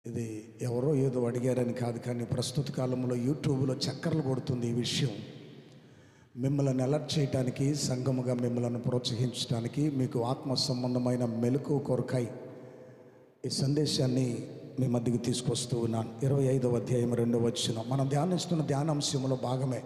ఇది ఎవరో ఏదో అడిగారని కాదు కానీ ప్రస్తుత కాలంలో యూట్యూబ్లో చక్కర్లు కొడుతుంది ఈ విషయం మిమ్మల్ని అలర్ట్ చేయడానికి సంఘముగా మిమ్మల్ని ప్రోత్సహించడానికి మీకు ఆత్మ సంబంధమైన మెలకు కొరకై ఈ సందేశాన్ని మీ మధ్యకి తీసుకొస్తూ ఉన్నాను ఇరవై ఐదవ అధ్యాయం రెండవ వచ్చిన మనం ధ్యానిస్తున్న ధ్యానాంశంలో భాగమే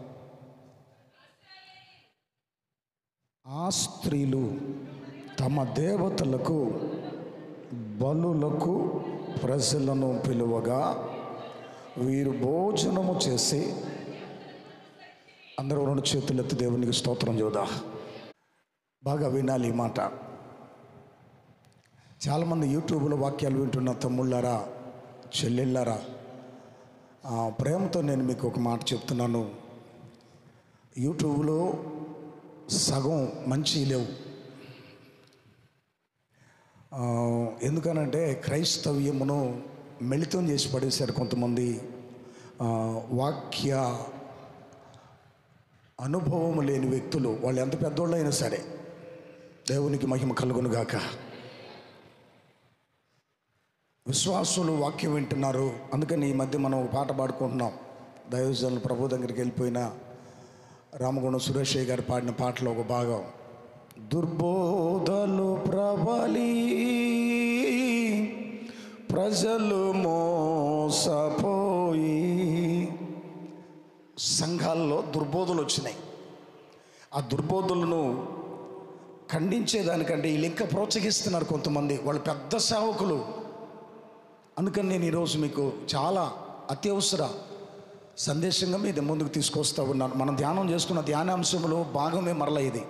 ఆ స్త్రీలు తమ దేవతలకు బలులకు ప్రజలను పిలువగా వీరు భోజనము చేసి అందరూ రెండు చేతులు ఎత్తి దేవునికి స్తోత్రం చూదా బాగా వినాలి ఈ మాట చాలామంది యూట్యూబ్లో వాక్యాలు వింటున్న తమ్ముళ్ళారా చెల్లెళ్ళారా ఆ, ప్రేమతో నేను మీకు ఒక మాట చెప్తున్నాను యూట్యూబ్లో సగం మంచి లేవు ఆ, ఎందుకనంటే క్రైస్తవ్యమును మిళితం చేసి పడేశారు కొంతమంది ఆ, వాక్య అనుభవం లేని వ్యక్తులు వాళ్ళు ఎంత పెద్దోళ్ళు అయినా సరే దేవునికి మహిమ కలుగును గాక విశ్వాసులు వాక్యం వింటున్నారు అందుకని ఈ మధ్య మనం ఒక పాట పాడుకుంటున్నాం దైవజనులు ప్రభు దగ్గరికి వెళ్ళిపోయిన రామగుణం సురేషయ్య గారు పాడిన పాటలో ఒక భాగం దుర్బోధలు ప్రబలి ప్రజలు మోసపోయి సంఘాల్లో దుర్బోధలు వచ్చినాయి ఆ దుర్బోధలను ఖండించేదానికంటే వీళ్ళు ఇంకా ప్రోత్సహిస్తున్నారు కొంతమంది వాళ్ళు పెద్ద సేవకులు అందుకని నేను ఈరోజు మీకు చాలా అత్యవసర సందేశంగా మీద ముందుకు తీసుకొస్తా ఉన్నాను మనం ధ్యానం చేసుకున్న ధ్యానాంశంలో భాగమే మరల ఇది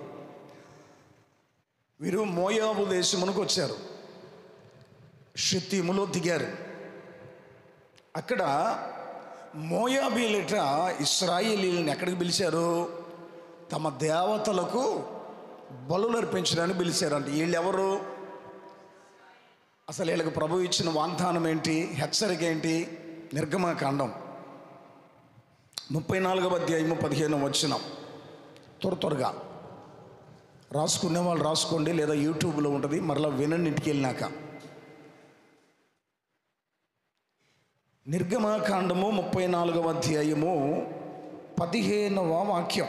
వీరు మోయాబు దేశమునకు వచ్చారు షిత్తీములో దిగారు అక్కడ మోయాబీలట ఇస్రాయేలీలను ఎక్కడికి పిలిచారు తమ దేవతలకు బలులు అర్పించడానికి పిలిచారంట వీళ్ళు ఎవరు అసలు వీళ్ళకి ప్రభు ఇచ్చిన వాగ్దానం ఏంటి హెచ్చరిక ఏంటి నిర్గమకాండం ముప్పై నాలుగవ అధ్యాయము పదిహేను వచ్చిన త్వర త్వరగా రాసుకునే వాళ్ళు రాసుకోండి లేదా యూట్యూబ్లో ఉంటుంది మరలా వినండి ఇంటికి వెళ్ళినాక నిర్గమకాండము ముప్పై నాలుగవ అధ్యాయము పదిహేనవ వాక్యం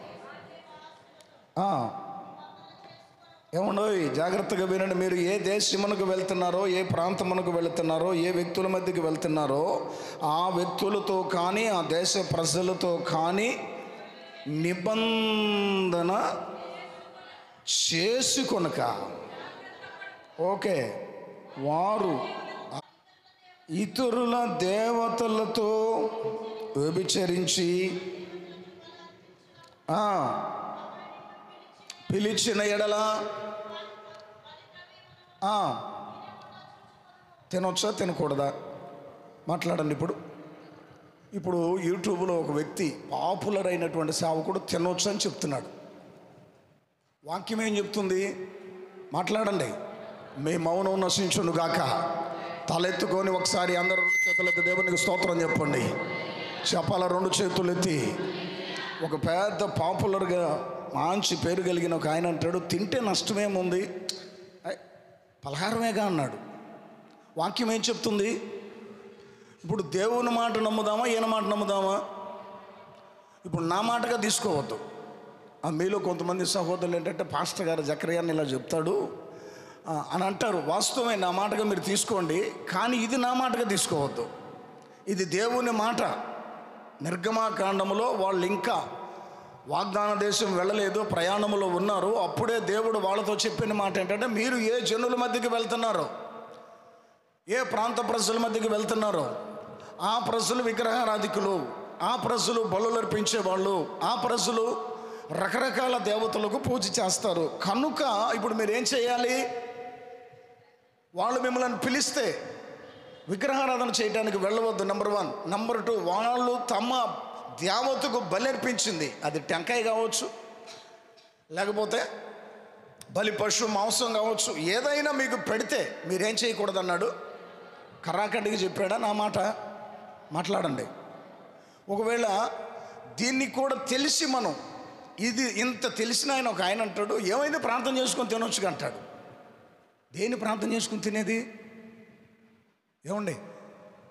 ఆ, ఏమండోయ్ జాగ్రత్తగా వినండి మీరు ఏ దేశమునకు వెళ్తున్నారో ఏ ప్రాంతమునకు వెళ్తున్నారో ఏ వ్యక్తుల మధ్యకి వెళ్తున్నారో ఆ వ్యక్తులతో కానీ ఆ దేశ ప్రజలతో కానీ నిబంధన చేసుకొనక ఓకే వారు ఇతరుల దేవతలతో వ్యభిచరించి ఆ, పిలిచిన ఎడల ఆ, తినొచ్చా తినకూడదా మాట్లాడండి ఇప్పుడు ఇప్పుడు యూట్యూబ్లో ఒక వ్యక్తి పాపులర్ అయినటువంటి సేవకుడు తినొచ్చు అని చెప్తున్నాడు వాక్యం ఏం చెప్తుంది మాట్లాడండి మీ మౌనం నశించును గాక తలెత్తుకొని ఒకసారి అందరూ రెండు చేతులెత్తి దేవునికి స్తోత్రం చెప్పండి చెప్పాల రెండు చేతులు ఎత్తి ఒక పెద్ద పాపులర్గా మంచి పేరు కలిగిన ఒక ఆయన అంటాడు తింటే నష్టమేముంది ఐ, పలహారమేగా అన్నాడు వాక్యం ఏం చెప్తుంది ఇప్పుడు దేవుని మాట నమ్ముదామా ఈయన మాట నమ్ముదామా ఇప్పుడు నా మాటగా తీసుకోవద్దు ఆ మీలో కొంతమంది సహోదరులు ఏంటంటే పాస్టర్ గారు జక్రయాన్ని ఇలా చెప్తాడు ఆ, అని అంటారు వాస్తవమే నా మాటగా మీరు తీసుకోండి కానీ ఇది నా మాటగా తీసుకోవద్దు ఇది దేవుని మాట నిర్గమాకాండములో వాళ్ళు ఇంకా వాగ్దాన దేశం వెళ్ళలేదు ప్రయాణంలో ఉన్నారు అప్పుడే దేవుడు వాళ్ళతో చెప్పిన మాట ఏంటంటే మీరు ఏ జనుల మధ్యకి వెళ్తున్నారో ఏ ప్రాంత ప్రజల మధ్యకి వెళ్తున్నారో ఆ ప్రజలు విగ్రహారాధికులు ఆ ప్రజలు బలులు అర్పించేవాళ్ళు ఆ ప్రజలు రకరకాల దేవతలకు పూజ చేస్తారు కనుక ఇప్పుడు మీరు ఏం చేయాలి వాళ్ళు మిమ్మల్ని పిలిస్తే విగ్రహారాధన చేయడానికి వెళ్ళవద్దు నెంబర్ వన్ నెంబర్ టూ వాళ్ళు తమ దేవతకు బలర్పించింది అది టెంకాయ కావచ్చు లేకపోతే బలి పశు మాంసం కావచ్చు ఏదైనా మీకు పెడితే మీరేం చేయకూడదు అన్నాడు కర్రాకండికి చెప్పాడా నా మాట మాట్లాడండి ఒకవేళ దీన్ని కూడా తెలిసి మనం ఇది ఇంత తెలిసిన ఆయన ఒక ఆయన అంటాడు ఏమైనా ప్రార్థన చేసుకొని తినొచ్చు అంటాడు దేని ప్రార్థన చేసుకుని తినేది ఏమండి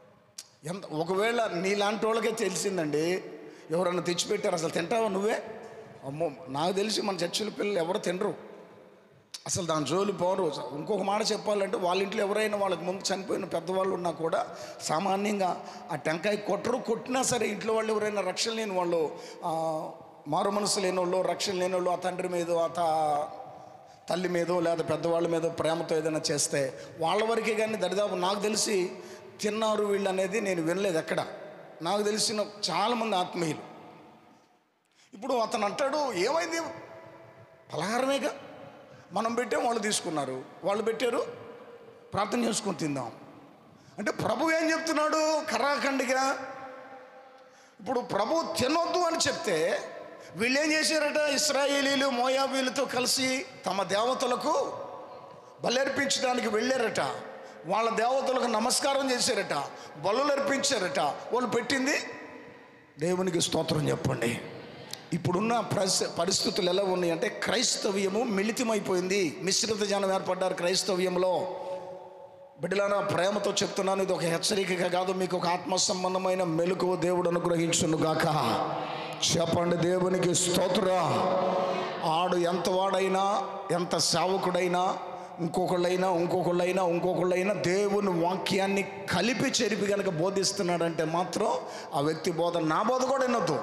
ఎంత ఒకవేళ నీలాంటి వాళ్ళకే తెలిసిందండి ఎవరన్నా తెచ్చిపెట్టారు అసలు తింటావా నువ్వే అమ్మో నాకు తెలిసి మన చర్చిల పిల్లలు ఎవరు తినరు అసలు దాని జోలు పోరు ఇంకొక మాట చెప్పాలంటే వాళ్ళ ఇంట్లో ఎవరైనా వాళ్ళకి ముందు చనిపోయిన పెద్దవాళ్ళు ఉన్నా కూడా సామాన్యంగా ఆ టెంకాయ కొట్టరు కొట్టినా సరే ఇంట్లో వాళ్ళు ఎవరైనా రక్షణ లేని వాళ్ళు ఆ, మారు మనసు లేని వాళ్ళు రక్షణ లేని వాళ్ళు ఆ తండ్రి మీద ఆ తా- తల్లి మీదో లేదా పెద్దవాళ్ళ మీదో ప్రేమతో ఏదైనా చేస్తే వాళ్ళ వరకే కానీ దరిదాపు నాకు తెలిసి తిన్నారు వీళ్ళు అనేది నేను వినలేదు ఎక్కడ నాకు తెలిసిన చాలామంది ఆత్మీయులు ఇప్పుడు అతను అంటాడు ఏమైంది పలహారమేగా మనం పెట్టాం వాళ్ళు తీసుకున్నారు వాళ్ళు పెట్టారు ప్రార్థన చేసుకొని తిందాం అంటే ప్రభు ఏం చెప్తున్నాడు కరాఖండిగా ఇప్పుడు ప్రభు తినొద్దు అని చెప్తే వీళ్ళు ఏం చేశారట ఇస్రాయేలీలు మోయాబీలతో కలిసి తమ దేవతలకు బలర్పించడానికి వెళ్ళారట వాళ్ళ దేవతలకు నమస్కారం చేశారట బలులు అర్పించారట వాళ్ళు పెట్టింది దేవునికి స్తోత్రం చెప్పండి ఇప్పుడున్న ప్రస్ పరిస్థితులు ఎలా ఉన్నాయి అంటే క్రైస్తవ్యము మిళితమైపోయింది మిశ్రిత జనం ఏర్పడ్డారు క్రైస్తవ్యంలో బిడ్డలారా ప్రేమతో చెప్తున్నాను ఇది ఒక హెచ్చరికగా కాదు మీకు ఒక ఆత్మ సంబంధమైన మెలకు దేవుడు అనుగ్రహించును గాక చెప్పండి దేవునికి స్తోత్ర ఆడు ఎంత వాడైనా ఎంత సేవకుడైనా ఇంకొకళ్ళైనా ఇంకొకళ్ళైనా ఇంకొకళ్ళైనా దేవుని వాక్యాన్ని కలిపి చెరిపి కనుక బోధిస్తున్నాడంటే మాత్రం ఆ వ్యక్తి బోధ నా బోధ కూడా వినొద్దు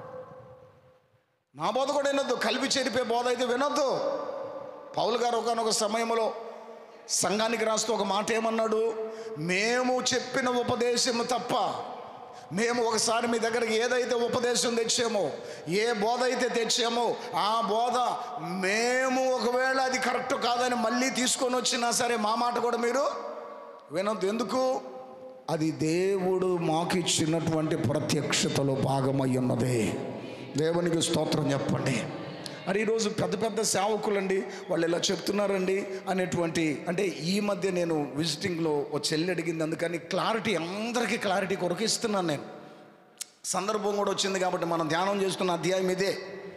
నా బోధ కూడా వినొద్దు కలిపి చెరిపే బోధ అయితే వినొద్దు పౌలు గారు ఒకనొక సమయంలో సంఘానికి రాస్తూ ఒక మాట ఏమన్నాడు మేము చెప్పిన ఉపదేశము తప్ప మేము ఒకసారి మీ దగ్గరికి ఏదైతే ఉపదేశం తెచ్చామో ఏ బోధ అయితే తెచ్చామో ఆ బోధ మేము ఒకవేళ అది కరెక్ట్ కాదని మళ్ళీ తీసుకొని వచ్చినా సరే మా మాట కూడా మీరు వినొద్దు ఎందుకు అది దేవుడు మాకు ఇచ్చినటువంటి ప్రత్యక్షతలో భాగమై ఉన్నది దేవునికి స్తోత్రం చెప్పండి మరి ఈరోజు పెద్ద పెద్ద సేవకులండి వాళ్ళు ఇలా చెప్తున్నారండి అనేటువంటి అంటే ఈ మధ్య నేను విజిటింగ్లో ఓ చెల్లి అడిగింది అందుకని క్లారిటీ అందరికీ క్లారిటీ కొరకు ఇస్తున్నాను నేను సందర్భం కూడా వచ్చింది కాబట్టి మనం ధ్యానం చేసుకున్న అధ్యాయం ఇదే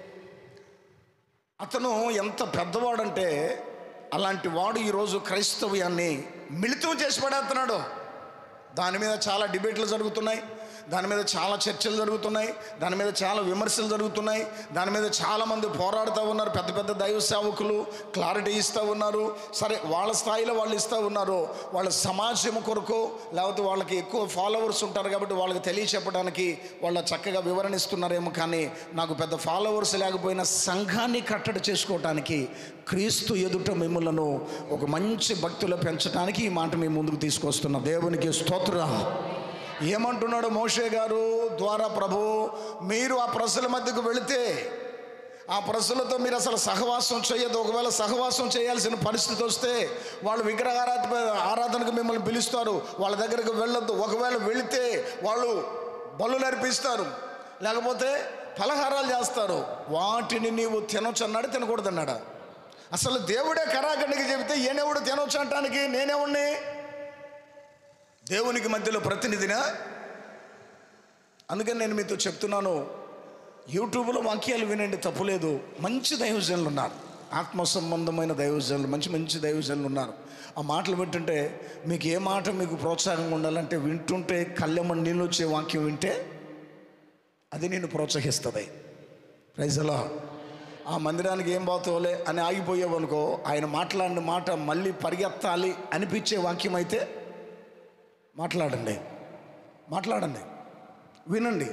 అతను ఎంత పెద్దవాడంటే అలాంటి వాడు ఈరోజు క్రైస్తవ్యాన్ని మిళితం చేసి పడేస్తున్నాడు దాని మీద చాలా డిబేట్లు జరుగుతున్నాయి దాని మీద చాలా చర్చలు జరుగుతున్నాయి దాని మీద చాలా విమర్శలు జరుగుతున్నాయి దాని మీద చాలామంది పోరాడుతూ ఉన్నారు పెద్ద పెద్ద దైవ సేవకులు క్లారిటీ ఇస్తూ ఉన్నారు సరే వాళ్ళ స్థాయిలో వాళ్ళు ఇస్తూ ఉన్నారు వాళ్ళ సమాజం కొరకు లేకపోతే వాళ్ళకి ఎక్కువ ఫాలోవర్స్ ఉంటారు కాబట్టి వాళ్ళకి తెలియచెప్పడానికి వాళ్ళ చక్కగా వివరణ ఇస్తున్నారేమో కానీ నాకు పెద్ద ఫాలోవర్స్ లేకపోయినా సంఘాన్ని కట్టడి చేసుకోవటానికి క్రీస్తు ఎదుట మిమ్మలను ఒక మంచి భక్తులు పెంచడానికి ఈ మాట మీ ముందుకు తీసుకొస్తున్నా దేవునికి స్తోత్రం ఏమంటున్నాడు మోషే గారు ద్వారా ప్రభు మీరు ఆ ప్రజల మధ్యకు వెళితే ఆ ప్రజలతో మీరు అసలు సహవాసం చేయదు ఒకవేళ సహవాసం చేయాల్సిన పరిస్థితి వస్తే వాళ్ళు విగ్రహారాధ ఆరాధనకు మిమ్మల్ని పిలుస్తారు వాళ్ళ దగ్గరకు వెళ్ళొద్దు ఒకవేళ వెళితే వాళ్ళు బలులు అర్పిస్తారు లేకపోతే పలహారాలు చేస్తారు వాటిని నీవు తినొచ్చు అన్నాడు తినకూడదు అన్నాడు అసలు దేవుడే కరాఖండికి చెబితే ఈయనెవడు తినొచ్చు అంటానికి నేనేవుణ్ణి దేవునికి మధ్యలో ప్రతినిధినా అందుకని నేను మీతో చెప్తున్నాను యూట్యూబ్లో వాక్యాలు వినండి తప్పులేదు మంచి దైవజనులు ఉన్నారు ఆత్మ సంబంధమైన దైవజనులు మంచి మంచి దైవజనులు ఉన్నారు ఆ మాటలు వింటుంటే మీకు ఏ మాట మీకు ప్రోత్సాహంగా ఉండాలంటే వింటుంటే కళ్ళెమ్మ నీళ్ళు వచ్చే వాక్యం వింటే అది నేను ప్రోత్సహిస్తుంది ప్రైజలా ఆ మందిరానికి ఏం బాతోలే అని ఆగిపోయావు అనుకో ఆయన మాట్లాడిన మాట మళ్ళీ పరిగెత్తాలి అనిపించే వాక్యం అయితే మాట్లాడండి మాట్లాడండి వినండి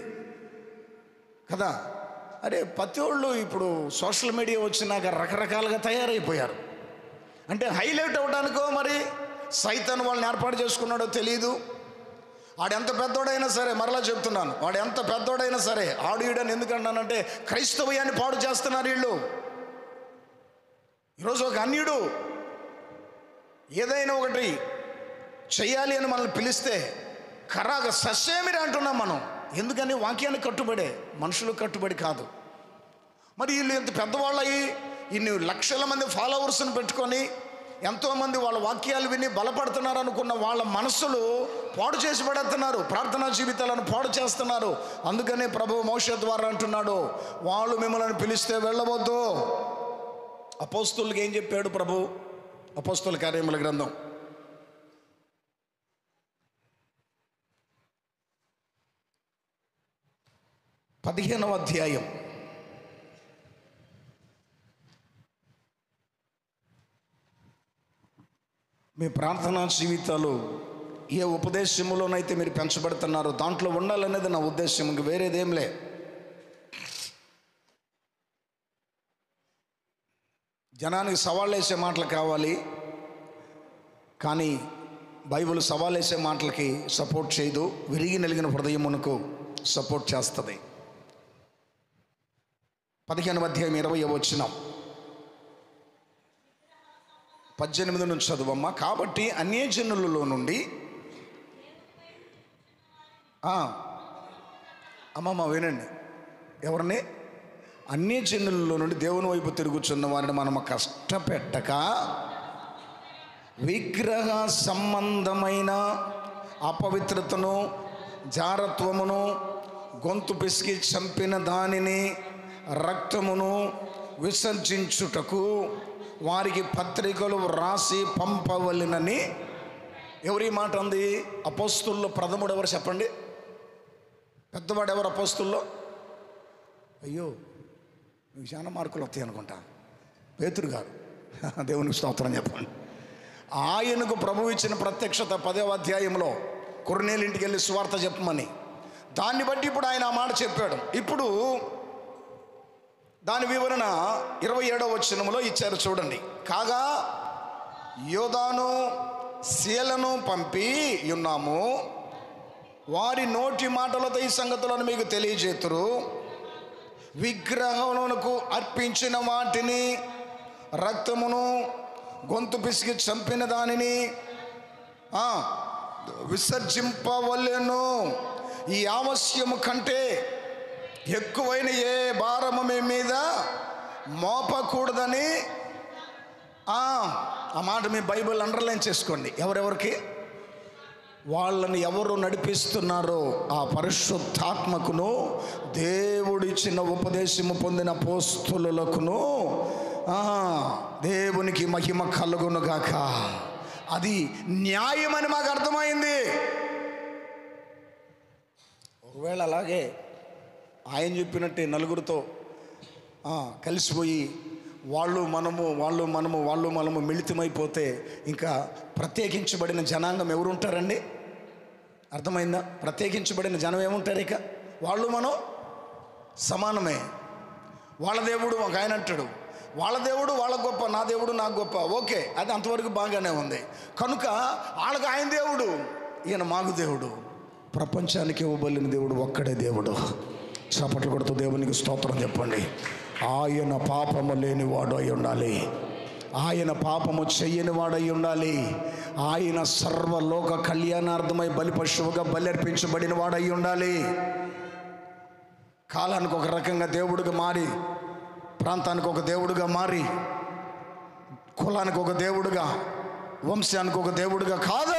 కదా అరే ప్రతి వాళ్ళు ఇప్పుడు సోషల్ మీడియా వచ్చినాక రకరకాలుగా తయారైపోయారు అంటే హైలైట్ అవడానికో మరి సైతాన్ వాళ్ళని ఏర్పాటు చేసుకున్నాడో తెలియదు వాడు ఎంత పెద్దోడైనా సరే మరలా చెప్తున్నాను వాడు ఎంత పెద్దోడైనా సరే ఆడియుడని ఎందుకంటానంటే క్రైస్తవ్యాన్ని పాడు చేస్తున్నారు వీళ్ళు ఈరోజు ఒక అన్యుడు ఏదైనా ఒకటి చెయ్యాలి అని మనల్ని పిలిస్తే ఖరాగా సస్యమిరి అంటున్నాం మనం ఎందుకని వాక్యానికి కట్టుబడే మనుషులకు కట్టుబడి కాదు మరి వీళ్ళు ఇంత పెద్దవాళ్ళు అయ్యి ఇన్ని లక్షల మంది ఫాలోవర్స్ని పెట్టుకొని ఎంతోమంది వాళ్ళ వాక్యాలు విని బలపడుతున్నారు అనుకున్న వాళ్ళ మనస్సులు పాడు చేసి పడేస్తున్నారు ప్రార్థనా జీవితాలను పాడు చేస్తున్నారు అందుకనే ప్రభు మోష ద్వారా అంటున్నాడు వాళ్ళు మిమ్మల్ని పిలిస్తే వెళ్ళవద్దు అపోస్తులకి ఏం చెప్పాడు ప్రభు అపోస్తుల కార్యముల గ్రంథం పదిహేనవ అధ్యాయం మీ ప్రార్థనా జీవితాలు ఏ ఉపదేశములోనైతే మీరు పెంచబడుతున్నారో దాంట్లో ఉండాలనేది నా ఉద్దేశం ఇంక వేరేదేం లే జనానికి సవాళ్ళు వేసే మాటలు కావాలి కానీ బైబిల్ సవాల్ వేసే మాటలకి సపోర్ట్ చేయదు విరిగి నలిగిన హృదయమునకు సపోర్ట్ చేస్తుంది పదిహేను అధ్యాయం ఇరవై వచ్చిన పద్దెనిమిది నుంచి చదువమ్మ కాబట్టి అన్యజనులలో నుండి ఆ, అమ్మమ్మ వినండి ఎవరిని అన్యజనులలో నుండి దేవుని వైపు తిరుగుచున్న వారిని మనం కష్టపెట్టక విగ్రహ సంబంధమైన అపవిత్రతను జారత్వమును గొంతు పిసికి చంపిన దానిని రక్తమును విసర్జించుటకు వారికి పత్రికలు వ్రాసి పంపవలెనని ఎవరి మాట అంది అపోస్తుల్లో ప్రథముడు ఎవరు చెప్పండి పెద్దవాడు ఎవరు అపోస్తుల్లో అయ్యో మీకు చాలా మార్కులు వస్తాయి అనుకుంటా పేతురు గారు దేవునికి స్తోత్రం చెప్పండి ఆయనకు ప్రభు ఇచ్చిన ప్రత్యక్షత పదవ అధ్యాయంలో కొర్నేలు ఇంటికి వెళ్ళి సువార్త చెప్పమని దాన్ని బట్టి ఇప్పుడు ఆయన ఆ మాట చెప్పాడు ఇప్పుడు దాని వివరణ ఇరవై ఏడవ వచనములో ఇచ్చారు చూడండి కాగా యోధాను శీలను పంపి ఉన్నాము వారి నోటి మాటలతో ఈ సంగతులను మీకు తెలియజేతురు విగ్రహములకు అర్పించిన వాటిని రక్తమును గొంతు పిసికి చంపిన దానిని ఆ, విసర్జింపవలెను ఈ ఆవశ్యము కంటే ఎక్కువైన ఏ భారము మీ మీద మోపకూడదని ఆ ఆ మాట మీ బైబిల్ అండర్లైన్ చేసుకోండి ఎవరెవరికి వాళ్ళని ఎవరు నడిపిస్తున్నారో ఆ పరిశుద్ధాత్మకును దేవుడిచ్చిన ఉపదేశము పొందిన పోస్తులకును ఆ, దేవునికి మహిమ కలుగును గాక అది న్యాయమని మాకు అర్థమైంది ఒకవేళ అలాగే ఆయన చెప్పినట్టే నలుగురితో ఆ, కలిసిపోయి వాళ్ళు మనము వాళ్ళు మనము వాళ్ళు మనము మిళితమైపోతే ఇంకా ప్రత్యేకించబడిన జనాంగం ఎవరు ఉంటారండి అర్థమైందా ప్రత్యేకించబడిన జనం ఏముంటారు ఇక వాళ్ళు మనం సమానమే వాళ్ళ దేవుడు ఒక ఆయన అంటాడు వాళ్ళ దేవుడు వాళ్ళ గొప్ప నా దేవుడు నాకు గొప్ప ఓకే అది అంతవరకు బాగానే ఉంది కనుక వాళ్ళకి ఆయన దేవుడు ఈయన మాకు దేవుడు ప్రపంచానికి ఇవ్వబలిన దేవుడు ఒక్కడే దేవుడు చప్పట్లు కొడుతూ దేవునికి స్తోత్రం చెప్పండి ఆయన పాపము లేనివాడు అయి ఉండాలి ఆయన పాపము చెయ్యని వాడై ఉండాలి ఆయన సర్వలోక కళ్యాణార్థమై బలి పశువుగా బలి అర్పించబడిన వాడై ఉండాలి కాలానికి ఒక రకంగా దేవుడిగా మారి ప్రాంతానికి ఒక దేవుడిగా మారి కులానికి ఒక దేవుడుగా వంశానికి ఒక దేవుడుగా కాదు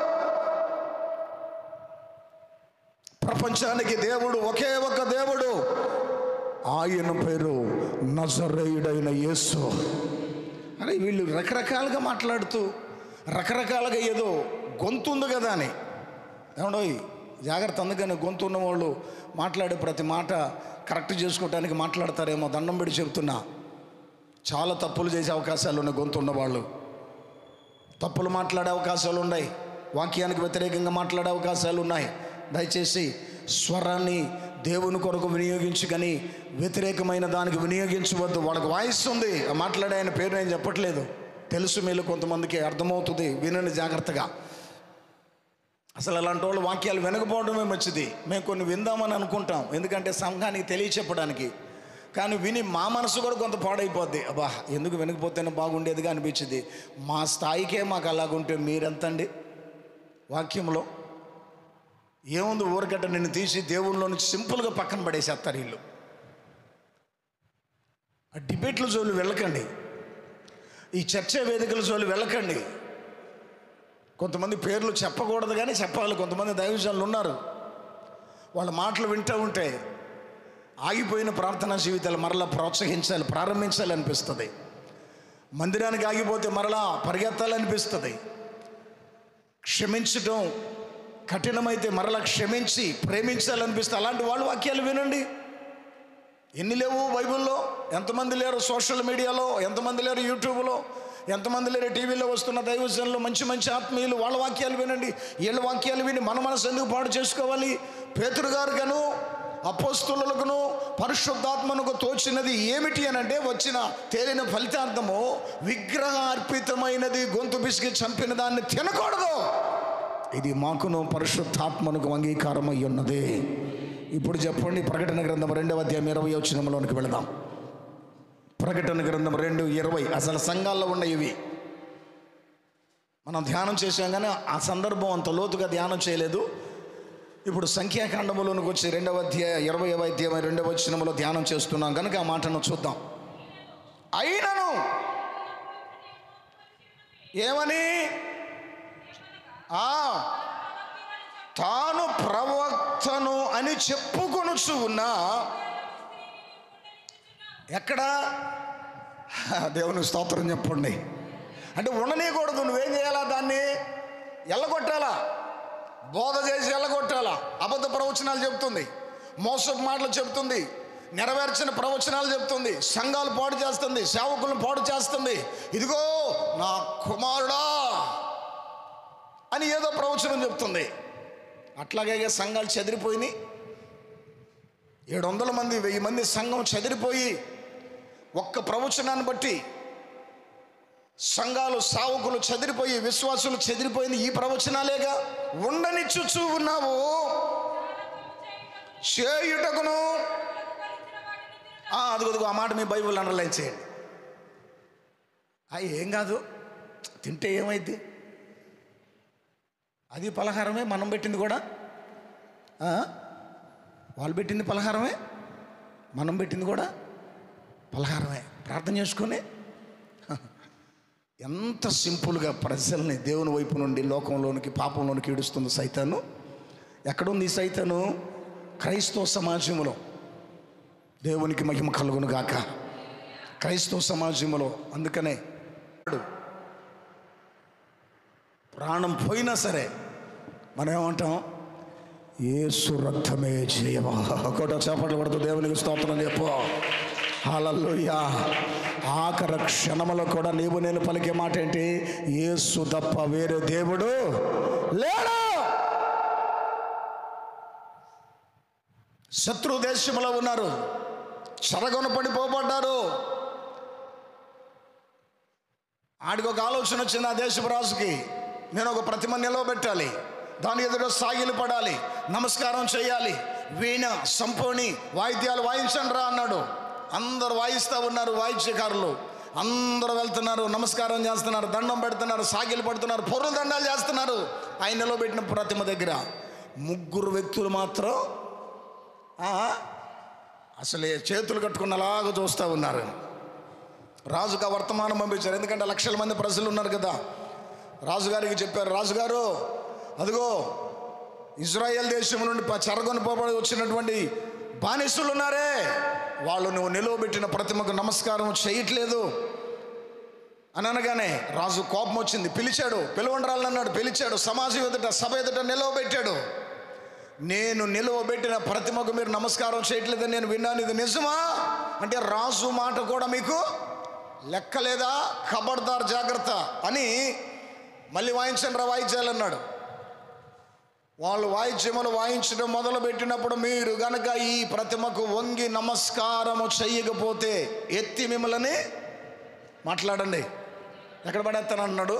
ప్రపంచానికి దేవుడు ఒకే ఒక దేవుడు ఆయన పేరు నజరేయుడైన యేసు అరే వీళ్ళు రకరకాలుగా మాట్లాడుతూ రకరకాలుగా ఏదో గొంతు ఉంది కదా అని ఏమండోయ్ జాగ్రత్త అందుకని గొంతు ఉన్న వాళ్ళు మాట్లాడే ప్రతి మాట కరెక్ట్ చేసుకోవడానికి మాట్లాడతారేమో దండం పెట్టి చెప్తున్నా చాలా తప్పులు చేసే అవకాశాలు ఉన్నాయి గొంతు ఉన్నవాళ్ళు తప్పులు మాట్లాడే అవకాశాలు ఉన్నాయి వాక్యానికి వ్యతిరేకంగా మాట్లాడే అవకాశాలు ఉన్నాయి దయచేసి స్వరాన్ని దేవుని కొరకు వినియోగించి కానీ వ్యతిరేకమైన దానికి వినియోగించవద్దు వాళ్ళకి వాయిస్ ఉంది ఆ మాట్లాడే ఆయన పేరు నేను చెప్పట్లేదు తెలుసు మీరు కొంతమందికి అర్థమవుతుంది వినండి జాగ్రత్తగా అసలు అలాంటి వాళ్ళు వాక్యాలు వినకపోవడమే మంచిది మేము కొన్ని విందామని అనుకుంటాం ఎందుకంటే సంఘానికి తెలియచెప్పడానికి కానీ విని మా మనసు కూడా కొంత పాడైపోద్ది అబ్బా ఎందుకు వినకపోతేనే బాగుండేదిగా అనిపించింది మా స్థాయికే మాకు అలాగుంటే మీరెంతండి వాక్యంలో ఏముంది ఊరకట్ట నిన్ను తీసి దేవుళ్ళలో నుంచి సింపుల్గా పక్కన పడేసేస్తారు వీళ్ళు ఆ డిబేట్ల జోలు వెళ్ళకండి ఈ చర్చ వేదికల జోలు వెళ్ళకండి కొంతమంది పేర్లు చెప్పకూడదు కానీ చెప్పాలి కొంతమంది దైవజనులు ఉన్నారు వాళ్ళ మాటలు వింటూ ఉంటే ఆగిపోయిన ప్రార్థనా జీవితాలు మరలా ప్రోత్సహించాలి ప్రారంభించాలి అనిపిస్తుంది మందిరానికి ఆగిపోతే మరలా పరిగెత్తాలనిపిస్తుంది క్షమించటం కఠినమైతే మరలా క్షమించి ప్రేమించాలనిపిస్తే అలాంటి వాళ్ళు వాక్యాలు వినండి ఎన్ని లేవు బైబిల్లో ఎంతమంది లేరు సోషల్ మీడియాలో ఎంతమంది లేరు యూట్యూబ్లో ఎంతమంది లేరు టీవీలో వస్తున్న దైవజనులు మంచి మంచి ఆత్మీయులు వాళ్ళ వాక్యాలు వినండి వీళ్ళ వాక్యాలు విని మన మనసు ఎందుకు పాడు చేసుకోవాలి పేతురు గారుగాను అపోస్తులకును పరిశుద్ధాత్మనుకు తోచినది ఏమిటి అని అంటే వచ్చిన తేలిన ఫలితార్థము విగ్రహ అర్పితమైనది గొంతు పిసికి చంపిన దాన్ని తినకూడదు ఇది మాకును పరిశుద్ధాత్మనుకు అంగీకారం అయి ఉన్నది ఇప్పుడు చెప్పండి ప్రకటన గ్రంథం రెండవ అధ్యాయం ఇరవై వచ్చినంలోనికి వెళదాం ప్రకటన గ్రంథం రెండు ఇరవై అసలు సంఘాల్లో ఉన్న ఇవి మనం ధ్యానం చేసాం కానీ ఆ సందర్భం అంత లోతుగా ధ్యానం చేయలేదు ఇప్పుడు సంఖ్యాకాండములోనికి వచ్చి రెండవ అధ్యాయ ఇరవై అధ్యాయం రెండవ వచనములో ధ్యానం చేస్తున్నాం కనుక ఆ మాటను చూద్దాం అయినను ఏమని ఆ తాను ప్రవక్తను అని చెప్పుకొనుచు ఉన్నా ఎక్కడ దేవుని స్తోత్రం చెప్పండి అంటే ఉండనీయకూడదు నువ్వేం చేయాలా దాన్ని ఎల్లగొట్టాలా బోధ చేసి ఎల్లగొట్టాలా అబద్ధ ప్రవచనాలు చెప్తుంది మోసపు మాటలు చెప్తుంది నెరవేర్చిన ప్రవచనాలు చెప్తుంది సంఘాలు పాడు చేస్తుంది సేవకులను పాడు చేస్తుంది ఇదిగో నా కుమారుడా అని ఏదో ప్రవచనం చెప్తుంది అట్లాగే సంఘాలు చెదిరిపోయినాయి ఏడు వందల మంది వెయ్యి మంది సంఘం చెదిరిపోయి ఒక్క ప్రవచనాన్ని బట్టి సంఘాలు సావుకులు చెదిరిపోయి విశ్వాసులు చెదిరిపోయింది ఈ ప్రవచనాలేగా ఉండనిచ్చుచూ ఉన్నావు చేయుటకును ఆ, అదిగో అదిగో ఆ మాట మీ బైబిల్ అండర్లైన్ చేయండి ఆ, ఏం కాదు తింటే ఏమైంది అది పలహారమే మనం పెట్టింది కూడా ఆ? వాళ్ళు పెట్టింది పలహారమే మనం పెట్టింది కూడా పలహారమే ప్రార్థన చేసుకొని ఎంత సింపుల్గా ప్రజల్ని దేవుని వైపు నుండి లోకంలోనికి పాపంలోనికి ఈడుస్తుంది సైతాను ఎక్కడుంది ఈ సైతాను క్రైస్తవ సమాజంలో దేవునికి మహిమ కలుగును గాక క్రైస్తవ సమాజంలో అందుకనే ప్రాణం పోయినా సరే మనం ఏమంటాం ఏసు రక్తమే జయమా ఒకటో చేపట్లు పడుతూ దేవునికి స్తోత్రం చెప్పు హాలల్లుయా ఆఖర క్షణములో కూడా నీవు నేను పలికే మాట ఏంటి ఏసు తప్ప వేరే దేవుడు లేడు శత్రు దేశంలో ఉన్నారు చెరగొన పడిపోబడ్డారు ఆడికి ఒక ఆలోచన వచ్చింది ఆ దేశపు రాజుకి నేను ఒక ప్రతిమ నిలవబెట్టాలి దాని ఎదుట సాగిలు పడాలి నమస్కారం చేయాలి వీణ సంపోని వాయిద్యాలు వాయించండి రా అన్నాడు అందరు వాయిస్తూ ఉన్నారు వాయిద్యకారులు అందరూ వెళ్తున్నారు నమస్కారం చేస్తున్నారు దండం పెడుతున్నారు సాగిలు పడుతున్నారు పొర్రు దండాలు చేస్తున్నారు ఆయన నిలవబెట్టిన ప్రతిమ దగ్గర ముగ్గురు వ్యక్తులు మాత్రం ఆ, అసలే చేతులు కట్టుకున్నలాగా చూస్తూ ఉన్నారు రాజుకు ఆ వర్తమానం పంపించారు ఎందుకంటే లక్షల మంది ప్రజలు ఉన్నారు కదా రాజుగారికి చెప్పారు రాజుగారు అదిగో ఇజ్రాయెల్ దేశం నుండి ప- చెరగొని పోబడి వచ్చినటువంటి బానిసులు ఉన్నారే వాళ్ళు నువ్వు నిలువబెట్టిన ప్రతిమకు నమస్కారం చేయట్లేదు అని అనగానే రాజు కోపం వచ్చింది పిలిచాడు పిలువండ్రాలని అన్నాడు పిలిచాడు సమాజం ఎదుట సభ ఎదుట నిలవబెట్టాడు నేను నిలువబెట్టిన ప్రతిమకు మీరు నమస్కారం చేయట్లేదని నేను విన్నాను ఇది నిజమా అంటే రాజు మాట కూడా మీకు లెక్కలేదా ఖబర్దార్ జాగ్రత్త అని మళ్ళీ వాయించండి రా వాయించాలన్నాడు వాళ్ళు వాయిద్యములు వాయించడం మొదలు పెట్టినప్పుడు మీరు గనక ఈ ప్రతిమకు వంగి నమస్కారము చెయ్యకపోతే ఎత్తి మిమ్మల్ని మాట్లాడండి ఎక్కడ పడేస్తాను అన్నాడు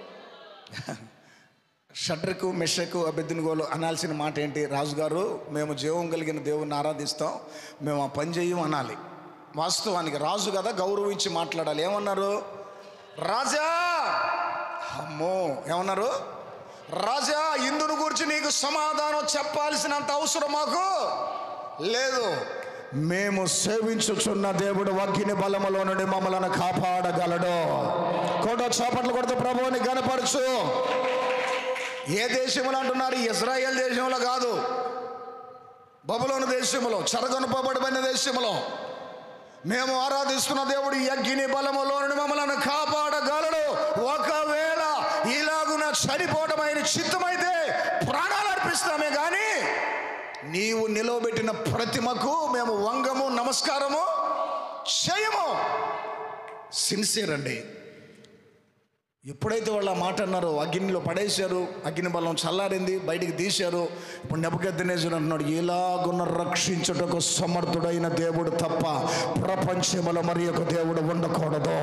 షడ్రకు మెషకు అభ్యర్థినిగోలు అనాల్సిన మాట ఏంటి రాజుగారు మేము జీవం కలిగిన దేవుణ్ణి ఆరాధిస్తాం మేము ఆ పని చెయ్యం అనాలి వాస్తవానికి రాజు కదా గౌరవించి మాట్లాడాలి ఏమన్నారు రాజా అమ్మో ఏమన్నారు రాజా ఇందును గురించి నీకు సమాధానం చెప్పాల్సినంత అవసరం మాకు లేదు మేము సేవించుచున్న దేవుడు వగ్గిని బలములో నుండి మమ్మలను కాపాడగలడు కోట చాపట్లు కొడితే ప్రభువుని గనపరచు ఏ దేశంలో అంటున్నారు ఇజ్రాయెల్ దేశంలో కాదు బబులోని దేశంలో చెరగొనపబడిన దేశంలో మేము ఆరాధిస్తున్న దేవుడు ఈ అగ్ని బలములో నుండి మమ్మల్ని కాపాడగలడు ఒకవేళ ఇలాగున చనిపోవడం ఆయన చిత్తమైతే ప్రాణాలు అర్పిస్తామే కానీ నీవు నిలవబెట్టిన ప్రతిమకు మేము వంగము నమస్కారము చేయము సిన్సియర్ అండి ఎప్పుడైతే వాళ్ళు ఆ మాట అన్నారో అగ్నిలో పడేశారు అగ్ని బలం చల్లారింది బయటికి తీశారు ఇప్పుడు నెపకెద్దనేజుడు అంటున్నాడు ఎలాగున్న రక్షించుటకు సమర్థుడైన దేవుడు తప్ప ప్రపంచములో మరి ఒక దేవుడు ఉండకూడదు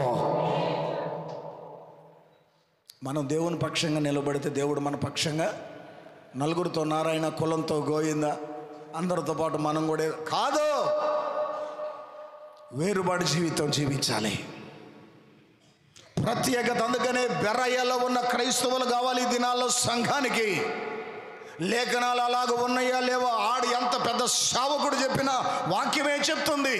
మనం దేవుని పక్షంగా నిలబడితే దేవుడు మన పక్షంగా నలుగురితో నారాయణ కులంతో గోయిందా అందరితో పాటు మనం కూడా కాదు వేరుబాటు జీవితం జీవించాలి ప్రత్యేకత అందుకనే బెరయ్యలో ఉన్న క్రైస్తవులు కావాలి ఈ దినాల్లో సంఘానికి లేఖనాలు అలాగ ఉన్నాయా లేవో ఆడు ఎంత పెద్ద సావకుడు చెప్పిన వాక్యమే చెప్తుంది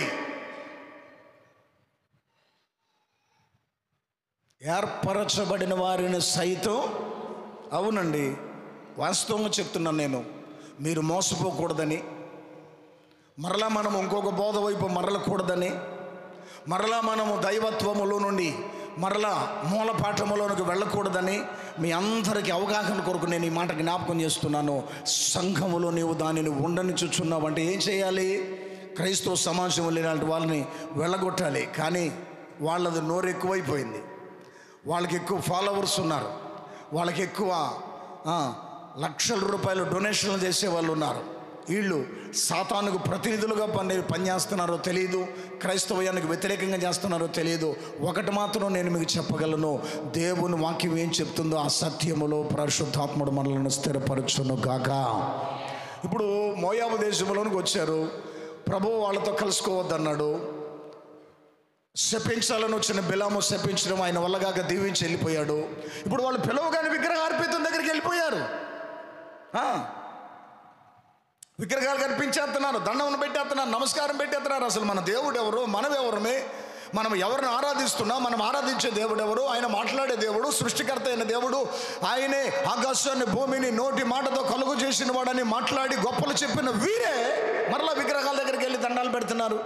ఏర్పరచబడిన వారిని సైతం అవునండి వాస్తవంగా చెప్తున్నాను నేను మీరు మోసపోకూడదని మరలా మనం ఇంకొక బోధ వైపు మరలకూడదని మరలా మనము దైవత్వములో నుండి మరలా మూలపాఠములోనికి వెళ్ళకూడదని మీ అందరికీ అవగాహన కొరకు నేను ఈ మాట జ్ఞాపకం చేస్తున్నాను సంఘములో నీవు దానిని ఉండని చూచున్నావు అంటే ఏం చేయాలి క్రైస్తవ సమాజం ఇలాంటి వాళ్ళని వెళ్ళగొట్టాలి కానీ వాళ్ళది నోరు ఎక్కువైపోయింది వాళ్ళకి ఎక్కువ ఫాలోవర్స్ ఉన్నారు వాళ్ళకి ఎక్కువ ఆ, లక్షల రూపాయలు డొనేషన్లు చేసే వాళ్ళు ఉన్నారు వీళ్ళు సాతానుకు ప్రతినిధులుగా పని పనిచేస్తున్నారో తెలియదు క్రైస్తవయానికి వ్యతిరేకంగా చేస్తున్నారో తెలియదు ఒకటి మాత్రం నేను మీకు చెప్పగలను దేవుని వాక్యం ఏం చెప్తుందో ఆ సత్యములో పరిశుద్ధాత్ముడు మనలను స్థిరపరచును గాక ఇప్పుడు మోయాబు దేశంలోనికి వచ్చారు ప్రభు వాళ్ళతో కలుసుకోవద్దన్నాడు శపించాలని వచ్చిన బిలాము శపించడం ఆయన వల్లగాక దీవించి వెళ్ళిపోయాడు ఇప్పుడు వాళ్ళు పిలవగానే విగ్రహార్పితం దగ్గరికి వెళ్ళిపోయారు ఆ. విగ్రహాలు కనిపించేస్తున్నారు దండమును పెట్టేస్తున్నారు నమస్కారం పెట్టేస్తున్నారు అసలు మన దేవుడు ఎవరు మనం ఎవరమే మనం ఎవరిని ఆరాధిస్తున్నా మనం ఆరాధించే దేవుడు ఎవరు ఆయన మాట్లాడే దేవుడు సృష్టికర్త అయిన దేవుడు ఆయనే ఆకాశాన్ని భూమిని నోటి మాటతో కలుగు చేసిన వాడని మాట్లాడి గొప్పలు చెప్పిన వీరే మరలా విగ్రహాల దగ్గరికి వెళ్ళి దండాలు పెడుతున్నారు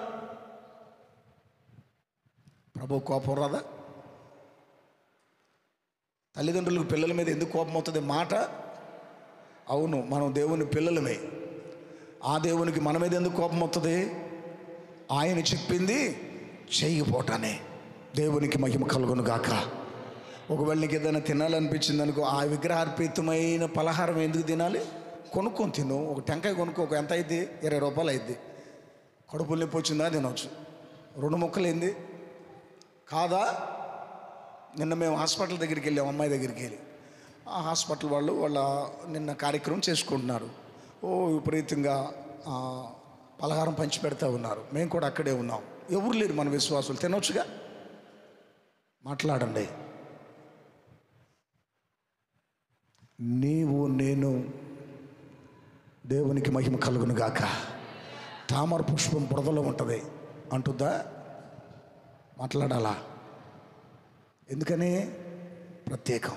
ప్రభు కోపం రాదా తల్లిదండ్రులకు పిల్లల మీద ఎందుకు కోపం అవుతుంది మాట అవును మనం దేవుని పిల్లలమే ఆ దేవునికి మన మీద ఎందుకు కోపం అవుతుంది ఆయన చెప్పింది చేయకపోవటానే దేవునికి మహిమ కలుగును గాక ఒకవేళ నీకు ఏదైనా తినాలనిపించింది అనుకో ఆ విగ్రహార్పితమైన పలహారం ఎందుకు తినాలి కొనుక్కొని తిను ఒక టెంకాయ కొనుక్కో ఒక ఎంత అయింది ఇరవై రూపాయలు అయింది కడుపులు నొప్పి వచ్చిందా తినవచ్చు రెండు ముక్కలు ఏంది కాదా నిన్న మేము హాస్పిటల్ దగ్గరికి వెళ్ళాం అమ్మాయి దగ్గరికి వెళ్ళి ఆ హాస్పిటల్ వాళ్ళు వాళ్ళ నిన్న కార్యక్రమం చేసుకుంటున్నారు ఓ విపరీతంగా ఆ, పలహారం పంచి పెడతా ఉన్నారు మేము కూడా అక్కడే ఉన్నాం ఎవరు లేరు మన విశ్వాసులు తినొచ్చుగా మాట్లాడండి నీవు నేను దేవునికి మహిమ కలుగును గాక తామర పుష్పం బురదలో ఉంటుంది అంటుందా మాట్లాడాలా ఎందుకని ప్రత్యేకం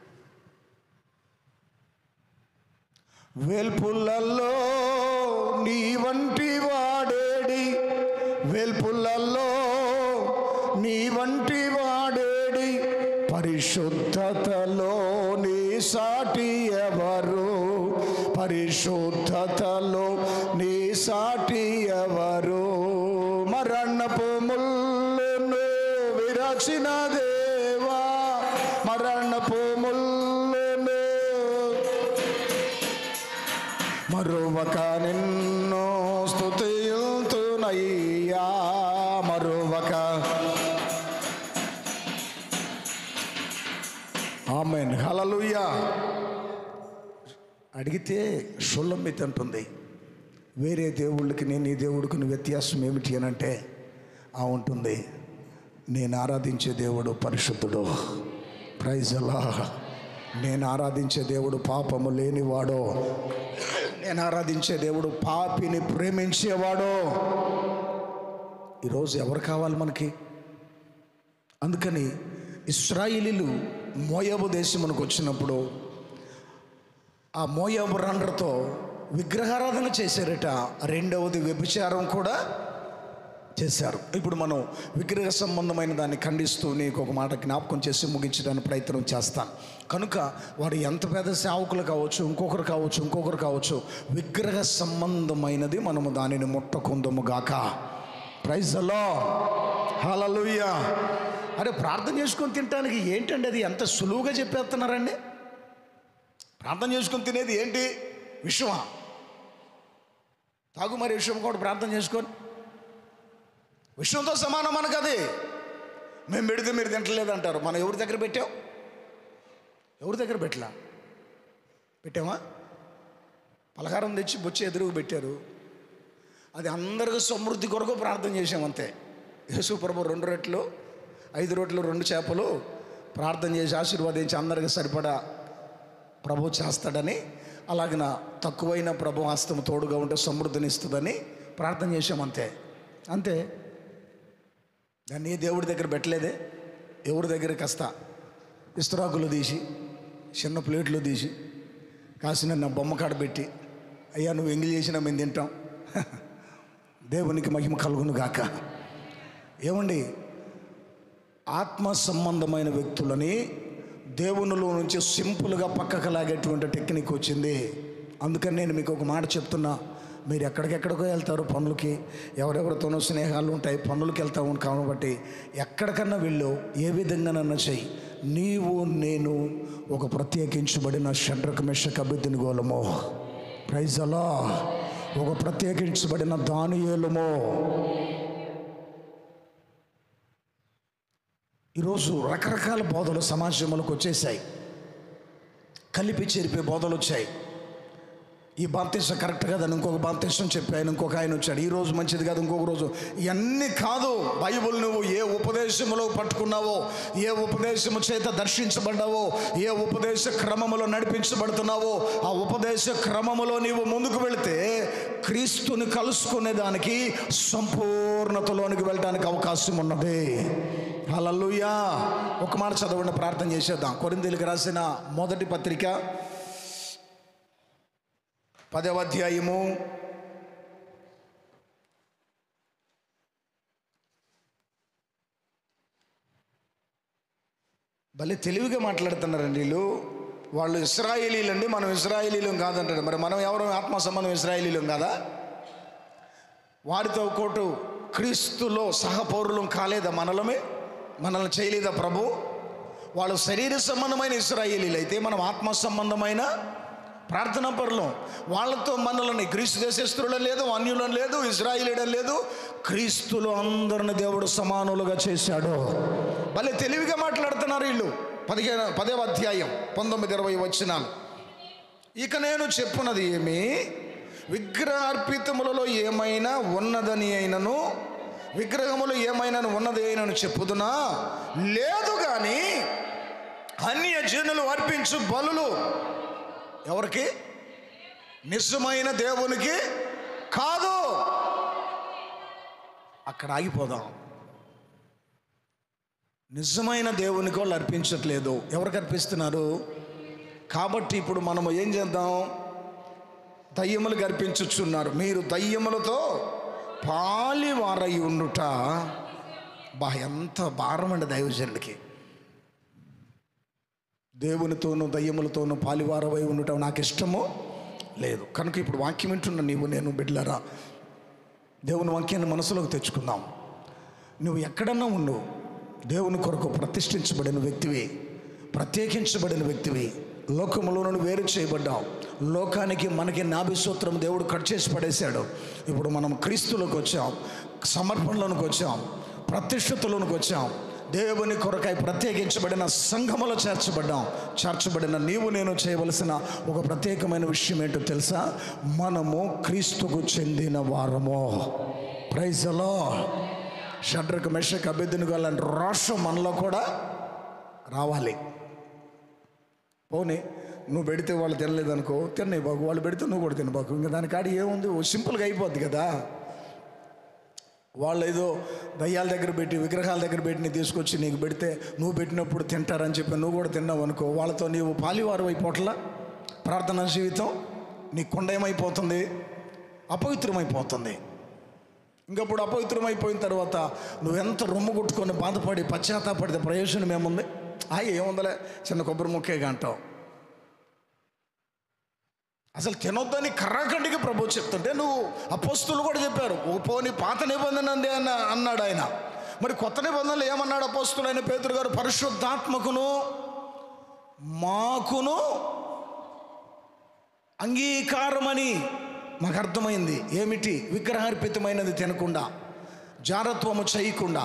వేల్పులలో నీ వంటి వాడేడి వేల్పులలో నీ వంటి వాడేడి పరిశుద్ధతలో నీ సాటి ఎవరు పరిశుద్ధతలో నీ సాటి ఎవరు మరణపు ముళ్ళును విరచిన దేవా మరణపు ముళ్ళును మరువక నిన్ను స్థుతియుతునయ్యా మరువక ఆమెన్ హలలుయ్యా అడిగితే షుల్లమ్మితి అంటుంది వేరే దేవుళ్ళకి నేను ఈ దేవుడికి వ్యత్యాసం ఏమిటి అని అంటే ఆ ఉంటుంది నేను ఆరాధించే దేవుడు పరిశుద్ధుడు ప్రైజ్ అలా నేను ఆరాధించే దేవుడు పాపము లేనివాడో నేను ఆరాధించే దేవుడు పాపిని ప్రేమించేవాడో ఈరోజు ఎవరు కావాలి మనకి అందుకని ఇస్రాయిలీలు మోయాబు దేశమునకు వచ్చినప్పుడు ఆ మోయాబు రండ్రతో విగ్రహారాధన చేశారట రెండవది వ్యభిచారం కూడా చేశారు ఇప్పుడు మనం విగ్రహ సంబంధమైన దాన్ని ఖండిస్తూ నీకు ఒక మాట జ్ఞాపకం చేసి ముగించడానికి ప్రయత్నం చేస్తాను కనుక వారు ఎంత పెద్ద సేవకులు కావచ్చు ఇంకొకరు కావచ్చు ఇంకొకరు కావచ్చు విగ్రహ సంబంధమైనది మనము దానిని ముట్టకుందము గాక ప్రైజ్ అలో హలలుయ్యా అరే ప్రార్థన చేసుకొని తినటానికి ఏంటండి అది ఎంత సులువుగా చెప్పేస్తున్నారండి ప్రార్థన చేసుకొని తినేది ఏంటి విషమా తాగు మరి విషయం కూడా ప్రార్థన చేసుకొని విషయంతో సమానం మనకు అది మేము పెడితే మీరు తింటలేదు అంటారు మనం ఎవరి దగ్గర పెట్టాం ఎవరి దగ్గర పెట్టలా పెట్టామా పలహారం తెచ్చి బొచ్చి ఎదురుగు పెట్టారు అది అందరికీ సమృద్ధి కొరకు ప్రార్థన చేసాం అంతే యేసు ప్రభు రెండు రెట్లు ఐదు రొట్లు రెండు చేపలు ప్రార్థన చేసి ఆశీర్వదించి అందరికీ సరిపడా ప్రభు చేస్తాడని అలాగిన తక్కువైన ప్రభు హస్తం తోడుగా ఉంటే సమృద్ధిని ఇస్తుందని ప్రార్థన చేసాం అంతే అంతే దాన్ని ఏ దేవుడి దగ్గర పెట్టలేదే ఎవరి దగ్గర కాస్త ఇస్తరాకులు తీసి చిన్న ప్లేట్లు తీసి కాసిన నా బొమ్మ కాడ పెట్టి అయ్యా నువ్వు ఎంగిలి చేసినా మేము తింటాం దేవునికి మహిమ కలుగును గాక ఏమండి ఆత్మ సంబంధమైన వ్యక్తులని దేవునిలో నుంచి సింపుల్గా పక్కకు లాగేటువంటి టెక్నిక్ వచ్చింది అందుకని నేను మీకు ఒక మాట చెప్తున్నా మీరు ఎక్కడికెక్కడికో వెళ్తారు పనులకి ఎవరెవరితోనో స్నేహాలు ఉంటాయి పనులకి వెళ్తాము కాబట్టి ఎక్కడికన్నా వెళ్ళు ఏ విధంగానన్నా చెయ్యి నీవు నేను ఒక ప్రత్యేకించబడిన షడ్రక మెషక్ అభిద్ధిని గోలమో ప్రైజ్ అలా ఒక ప్రత్యేకించబడిన దానియేలుమో ఈరోజు రకరకాల బోధలు సమాజంలోకి వచ్చేసాయి కలిపి చెరిపే బోధలు వచ్చాయి ఈ బాప్తీసం కరెక్ట్ కాదని ఇంకొక బాప్తీసం చెప్పి ఆయన ఇంకొక ఆయన వచ్చాడు ఈ రోజు మంచిది కాదు ఇంకొక రోజు ఇవన్నీ కాదు బైబుల్ నువ్వు ఏ ఉపదేశములో పట్టుకున్నావో ఏ ఉపదేశము చేత దర్శించబడ్డావో ఏ ఉపదేశ క్రమములో నడిపించబడుతున్నావో ఆ ఉపదేశ క్రమములో నీవు ముందుకు వెళితే క్రీస్తుని కలుసుకునే దానికి సంపూర్ణతలోనికి వెళ్ళడానికి అవకాశం ఉన్నది హల్లెలూయా ఒక మాట చదవండి ప్రార్థన చేసేద్దాం కొరిందీలకు రాసిన మొదటి పత్రిక పదవ అధ్యాయము భలే తెలివిగా మాట్లాడుతున్నారండి వీళ్ళు వాళ్ళు ఇస్రాయేలీలు అండి మనం ఇస్రాయేలీలం కాదంటారు మరి మనం ఎవరు ఆత్మ సంబంధం ఇస్రాయేలీలం కాదా వారితో కోటు క్రీస్తులో సహపౌరులం కాలేదా మనలమే మనల్ని చేయలేదా ప్రభు వాళ్ళు శరీర సంబంధమైన ఇస్రాయేలీలు అయితే మనం ఆత్మ సంబంధమైన ప్రార్థనా పరులం వాళ్ళతో మనల్ని క్రీస్తు దేశస్తులను లేదు అన్యులను లేదు ఇజ్రాయిలీడం లేదు క్రీస్తులు అందరిని దేవుడు సమానులుగా చేశాడు భలే తెలివిగా మాట్లాడుతున్నారు వీళ్ళు పదిహేను పదేవ అధ్యాయం పంతొమ్మిది ఇరవై వచ్చినాలు ఇక నేను చెప్పున్నది ఏమి విగ్రహార్పితములలో ఏమైనా ఉన్నదని అయినను విగ్రహములు ఏమైనా ఉన్నది అయినను చెప్పుదునా లేదు కానీ అన్య జనులు అర్పించు బలులు ఎవరికి నిజమైన దేవునికి కాదు అక్కడ ఆగిపోదాం నిజమైన దేవునికి వాళ్ళు అర్పించట్లేదు ఎవరికి అర్పిస్తున్నారు కాబట్టి ఇప్పుడు మనం ఏం చేద్దాం దయ్యములకు అర్పించుచున్నారు మీరు దయ్యములతో పాలివారై ఉండుట బా ఎంత భారం అండి దైవజనుడికి దేవునితోనూ దయ్యములతోనూ పాలివారవై ఉండటం నాకు ఇష్టమో లేదు కనుక ఇప్పుడు వాక్యం వింటున్న నీవు నేను బిడ్డలారా దేవుని వాక్యాన్ని మనసులోకి తెచ్చుకుందాం నువ్వు ఎక్కడన్నా ఉండు దేవుని కొరకు ప్రతిష్ఠించబడిన వ్యక్తివి ప్రత్యేకించబడిన వ్యక్తివి లోకములో నుండి వేరు చేయబడ్డావు లోకానికి మనకి నాభిసూత్రం దేవుడు కట్ చేసి పడేశాడు ఇప్పుడు మనం క్రీస్తులోకి వచ్చాం సమర్పణలోనికి వచ్చాం ప్రతిష్ఠతలోనికి వచ్చాం దేవుని కొరకై ప్రత్యేకించబడిన సంఘములో చేర్చబడ్డాం చేర్చబడిన నీవు నేను చేయవలసిన ఒక ప్రత్యేకమైన విషయం ఏంటో తెలుసా మనము క్రీస్తుకు చెందిన వారము ప్రైజలో షడ్రకు మెషక్ అభ్యర్థిని అలాంటి రోషం మనలో కూడా రావాలి పోనీ నువ్వు పెడితే వాళ్ళు తినలేదు అనుకో తిన్నాయి బాకు వాళ్ళు పెడితే నువ్వు కూడా తినబాకు ఇంకా దాని కాడి ఏముంది ఓ సింపుల్గా అయిపోద్ది కదా వాళ్ళు ఏదో దయ్యాల దగ్గర పెట్టి విగ్రహాల దగ్గర పెట్టి నీ తీసుకొచ్చి నీకు పెడితే నువ్వు పెట్టినప్పుడు తింటారని చెప్పి నువ్వు కూడా తిన్నావు అనుకో వాళ్ళతో నీవు పాలివారు అయిపోట్లా ప్రార్థనా జీవితం నీ కొండ ఏమైపోతుంది అపవిత్రమైపోతుంది ఇంకప్పుడు అపవిత్రమైపోయిన తర్వాత నువ్వెంత రొమ్ము కొట్టుకొని బాధపడి పశ్చాత్తాపడితే ప్రయోజనం ఏముంది ఆ ఏముందలే చిన్న కొబ్బరి ముక్కేగా అంటావు అసలు తినొద్దని కర్రాకండికి ప్రభు చెప్తుంటే నువ్వు అపోస్తులు కూడా చెప్పారు ఓ పోని పాత నిబంధన అంది అన్న అన్నాడు ఆయన మరి కొత్త నిబంధనలు ఏమన్నాడు అపోస్తులు అయిన పేతురు గారు పరిశుద్ధాత్మకును మాకును అంగీకారమని మాకు అర్థమైంది ఏమిటి విగ్రహార్పితమైనది తినకుండా జారత్వము చేయకుండా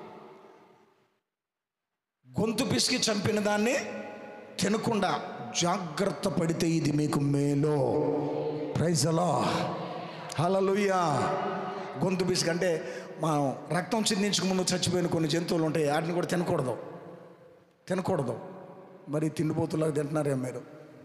గొంతు పిసికి చంపిన దాన్ని తినకుండా జాగ్రత్త పడితే ఇది మీకు మేలో ప్రైజలా హలలుయ్యా గొంతు పిసికి అంటే మనం రక్తం చిందించక ముందు చచ్చిపోయిన కొన్ని జంతువులు ఉంటాయి వాటిని కూడా తినకూడదు తినకూడదు మరి తిండిపోతులాగా తింటున్నారే మీరు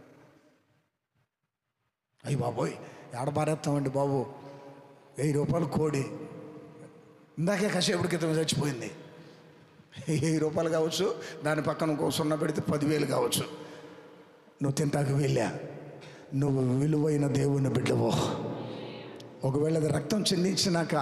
అయ్యి బాబోయ్ ఏడ పారేస్తామండి బాబు వెయ్యి రూపాయలు కోడి ఇందాకే కసేపటి క్రితం చచ్చిపోయింది వెయ్యి రూపాయలు కావచ్చు దాని పక్కన ఇంకో సున్నా పెడితే పదివేలు కావచ్చు నువ్వు తింటాకు వెళ్ళా నువ్వు విలువైన దేవుని బిడ్డవు ఒకవేళ అది రక్తం చెందించినాక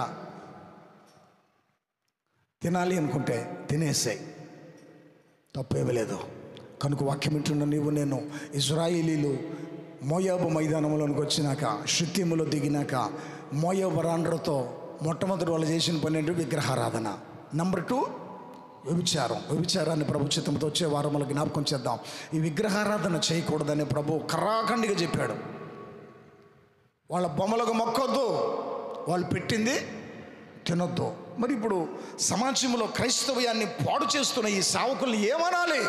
తినాలి అనుకుంటే తినేసాయి తప్పేమీ లేదు కనుక వాక్యం వింటున్న నీవు నేను ఇజ్రాయిలీలు మోయాబు మైదానంలోనికి వచ్చినాక శుత్యములో దిగినాక మోయాబు రాండ్రతో మొట్టమొదటి వాళ్ళు చేసిన పని ఏంటి విగ్రహారాధన నంబర్ టూ వ్యభిచారం వ్యభిచారాన్ని ప్రభుత్వంతో వచ్చే వారములు జ్ఞాపకం చేద్దాం ఈ విగ్రహారాధన చేయకూడదని ప్రభు కరాఖండిగా చెప్పాడు వాళ్ళ బొమ్మలకు మొక్కొద్దు వాళ్ళు పెట్టింది తినొద్దు మరి ఇప్పుడు సమాజంలో క్రైస్తవ్యాన్ని పాడు చేస్తున్న ఈ సావకుల్ని ఏమనాలి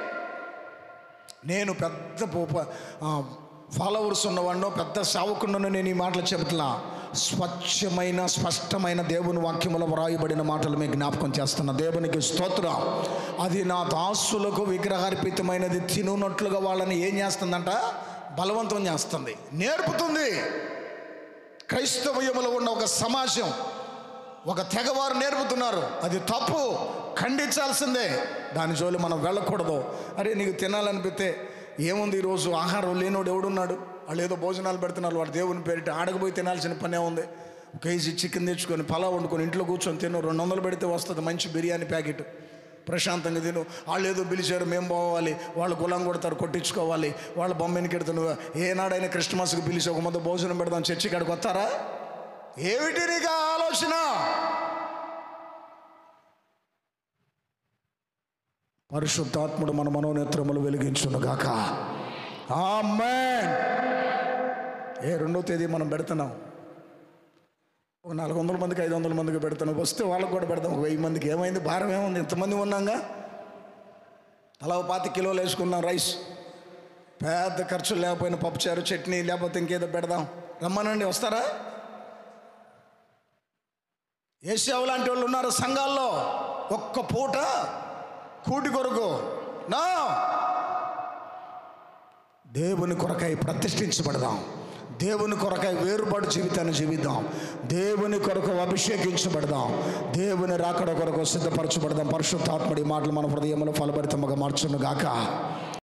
నేను పెద్ద ఫాలోవర్స్ ఉన్నవాడినో పెద్ద సావకున్నో నేను ఈ మాటలు చెబుతున్నా స్వచ్ఛమైన స్పష్టమైన దేవుని వాక్యములో వ్రాయబడిన మాటలు మీకు జ్ఞాపకం చేస్తున్నా దేవునికి స్తోత్రం అది నా దాసులకు విగ్రహార్పితమైనది తినున్నట్లుగా వాళ్ళని ఏం చేస్తుందంట బలవంతం చేస్తుంది నేర్పుతుంది క్రైస్తవయములో ఉన్న ఒక సమాజం ఒక తెగవారు నేర్పుతున్నారు అది తప్పు ఖండించాల్సిందే దాని జోలి మనం వెళ్ళకూడదు అరే నీకు తినాలనిపిస్తే ఏముంది ఈరోజు ఆహారం లేనోడు ఎవడున్నాడు వాళ్ళు ఏదో భోజనాలు పెడుతున్నారు వాడు దేవుని పేరిట ఆడకపోయి తినాల్సిన పనే ఉంది ఒక కేజీ చికెన్ తెచ్చుకొని పలావ్ వండుకొని ఇంట్లో కూర్చొని తిను రెండు వందలు పెడితే వస్తుంది మంచి బిర్యానీ ప్యాకెట్ ప్రశాంతంగా తిను వాళ్ళు ఏదో పిలిచారు మేము పోవాలి వాళ్ళు గులం కొడతారు కొట్టించుకోవాలి వాళ్ళ బొమ్మని కెడుతున్నారు ఏనాడైనా క్రిస్మస్కి పిలిచి ఒక మంది భోజనం పెడదాం చర్చి కాడికి వస్తారా ఏమిటి నీకు ఆ ఆలోచన పరిశుద్ధాత్ముడు మన మనోనేత్రములు వెలిగించునుగాక ఆమేన్ ఏ రెండో తేదీ మనం పెడుతున్నాం ఒక నాలుగు వందల మందికి ఐదు వందల మందికి పెడుతున్నాం వస్తే వాళ్ళకు కూడా పెడతాం ఒక వెయ్యి మందికి ఏమైంది భారం ఏముంది ఇంతమంది ఉన్నాగా తలా ఓ పాతి కిలోలు వేసుకున్నాం రైస్ పెద్ద ఖర్చు లేకపోయినా పప్పుచారు చట్నీ లేకపోతే ఇంకేదో పెడదాం రమ్మనండి వస్తారా ఏసావు లాంటి వాళ్ళు ఉన్నారు సంఘాల్లో ఒక్క పూట కూటి కొరకు నా దేవుని కొరకై ప్రతిష్ఠించబడదాం దేవుని కొరకై వేరుబడి జీవితాన్ని జీవిద్దాం దేవుని కొరకు అభిషేకించబడదాం దేవుని రాకడ కొరకు సిద్ధపరచబడదాం పరిశుద్ధాత్మడి మాటలు మన హృదయంలో ఫలభరితముగా మార్చును గాక